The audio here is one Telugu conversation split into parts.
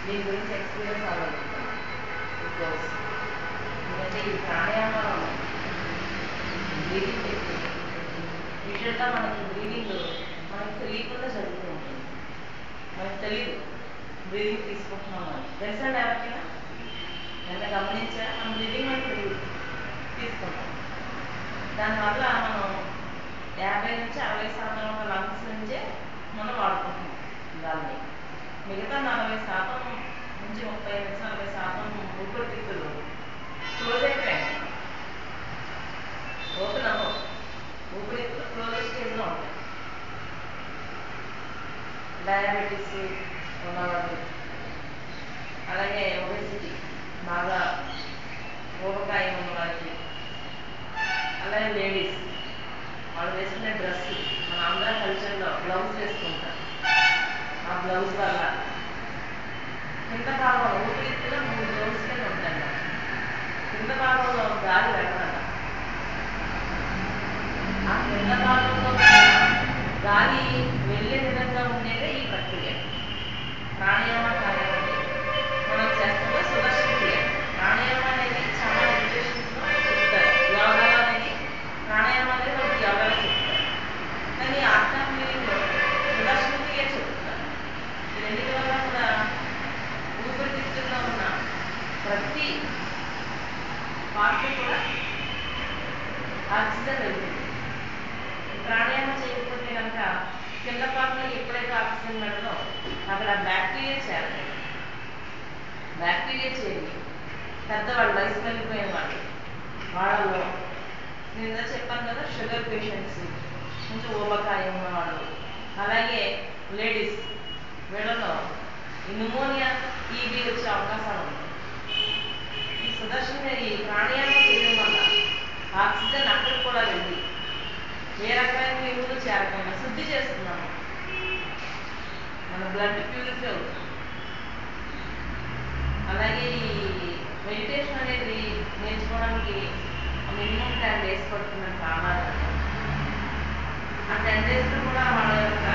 దీని గురించి ఎక్స్పీరియన్స్ అవ్వగలుగుతాం కోర్స్ ఎందుకంటే ఈ ప్రాణాయామం బ్రీదింగ్ టెక్నిక్ యూజువల్గా మనకి బ్రీదింగ్ మనకు తెలియకుండా జరుగుతూ ఉంటుంది మనకు తెలియదు బ్రీదింగ్ తీసుకుంటున్నాం అని తెలుసా ఎవరికైనా ఎంత గమనించా మన బ్రీదింగ్ మనకు తెలియదు తీసుకుంటాం దానివల్ల మనం యాభై నుంచి అరవై శాతం ఉన్న లంగ్స్ నుంచే మనం వాడుకుంటున్నాం దాన్ని మిగతా నలభై శాతం నుంచి ముప్పై నుంచి నలభై శాతం ఊపిరితిత్తులు క్లోజ్ అయిపోయాయి ఓపెన్ అవ్వవు ఊపిరితిత్తులు క్లోజ్ స్టేజ్లో ఉంటాయి డయాబెటీస్ ఉన్నవాళ్ళు అలాగే ఒబెసిటీ బాగా ఊబకాయం ఉన్న వాళ్ళకి అలాగే లేడీస్ వాళ్ళు వేసుకునే డ్రెస్ మన ఆంధ్ర కల్చర్లో బ్లౌజ్ వేసుకుంటారు ఆ బ్లౌజ్ వల్ల కింద భాగంలో ఊపిరితిత్తులో మూడు బ్లౌజ్ కింద ఉంటాయి అన్నమాట. కింద భాగంలో గాలి వెళ్ళాలి ఆ కింద భాగంలో గాలి వెళ్ళే విధంగా ఉండేదే ఈ ప్రక్రియ ప్రాణాయామ కార్యక్రమం మనం చేస్తున్న సుదర్శన క్రియ ప్రాణాయామం అనేది చాలా మెడిటేషన్స్లో చెప్తారు యోగాలో అనేది ప్రాణాయామం అనేది మనకి యోగాలో చెప్తారు కానీ ఆత్మ క్రియలో సుదర్శన క్రియ చెప్తున్నారు ఈ రెండింటి వల్ల కూడా ఊపిరితిత్తుల్లో ఉన్న ప్రతి పార్ట్ కూడా ఆక్సిజన్ వెళ్తుంది ప్రాణాయామం చేయకపోతే కనుక కింద పార్ట్లో ఎప్పుడైతే ఆక్సిజన్ వెళ్ళదో అక్కడ బ్యాక్టీరియా చేరతాయి బ్యాక్టీరియా చేరి పెద్దవాళ్ళు వయసు వెళ్ళిపోయిన వాళ్ళు వాళ్ళలో నేను ఇందాక చెప్పాను కదా షుగర్ పేషెంట్స్ కొంచెం ఊబకాయం ఉన్న వాళ్ళు అలాగే లేడీస్ వీళ్ళలో ఈ న్యూమోనియా టీబీ వచ్చే అవకాశాలు ఉన్నాయి ఈ సుదర్శన ఈ ప్రాణాయామం చేయడం వల్ల ఆక్సిజన్ అక్కడికి కూడా వెళ్ళి ఏ రకమైన క్రిములు చేరకుండా శుద్ధి చేస్తున్నాము మన బ్లడ్ ప్యూరిఫై అవుతుంది అలాగే ఈ మెడిటేషన్ అనేది నేర్చుకోవడానికి మినిమం టెన్ డేస్ పడుతుందని సామాన్యంగా ఆ టెన్ డేస్లో కూడా వాళ్ళ యొక్క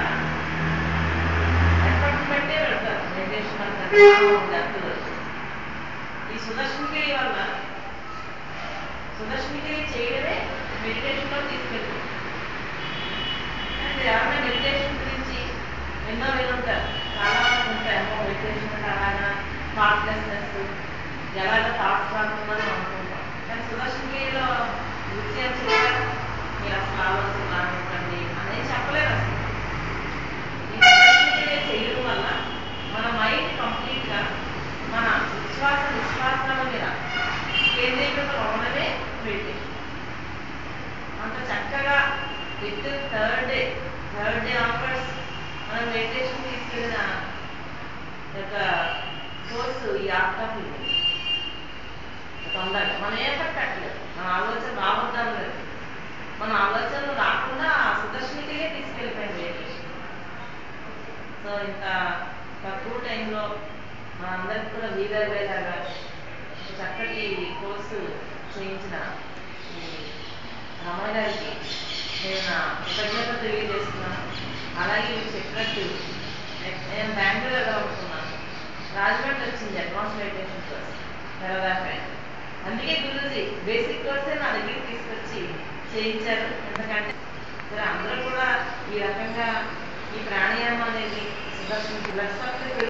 ఎఫర్ట్ బట్టే వెళ్తారు మెడిటేషన్ అంతా ఈ సుదర్శనగిరి వల్ల సుదర్శనగిరి చేయడమే మెడిటేషన్లో తీసుకెళ్తుంది అంటే ఎవరైనా మెడిటేషన్ గురించి ఎన్నో వినుంటారు చాలా మంది ఉంటారు ఏమో మెడిటేషన్ అంటే అలాగా థాట్లెస్నెస్ ఎలాగ థాట్స్ రాకుందని అనుకుంటాం కానీ సుదర్శనగిరిలో వృత్తి అని చెప్పారు మీరు అసలు ఆలోచన రానివ్వండి అనేది చెప్పలేరు అసలు ఈ సుదర్శనగిరి చేయడం వల్ల మన మైండ్ కంప్లీట్గా మన విశ్వాస విశ్వాసాల మీద కేంద్రీకృతం అవ్వడమే మెడిటేషన్ అంత చక్కగా with third day third day offers మనం మెడిటేషన్ తీసుకెళ్ళిన యొక్క కోర్సు ఈ ఆఫ్టర్ తొందరగా మనం ఏ ఎఫర్ట్ పెట్టలేదు మన ఆలోచన రావద్దాం లేదు మన ఆలోచనలు రాకుండా ఆ సుదర్శనికే తీసుకెళ్ళిపోయింది మెడిటేషన్ సో ఇంత తక్కువ టైంలో మనందరికి కూడా వీలయ్యేలాగా ఒక చక్కటి కోర్సు చేయించిన ఈ రమణ గారికి నేను నా కృతజ్ఞత తెలియజేస్తున్నాను అలాగే మీరు చెప్పినట్టు నే- నేను బెంగళూరులో ఉంటున్నాను రాజమండ్రి వచ్చింది అడ్వాన్స్ మెడిటేషన్ కోర్స్ తెరదాకా అందుకే గురూజీ బేసిక్ కోర్సే నా దగ్గరికి తీసుకొచ్చి చేయించారు ఎందుకంటే సరే అందరూ కూడా ఈ రకంగా ఈ ప్రాణాయామం అనేది సుదర్శన బ్లడ్ సర్కిల్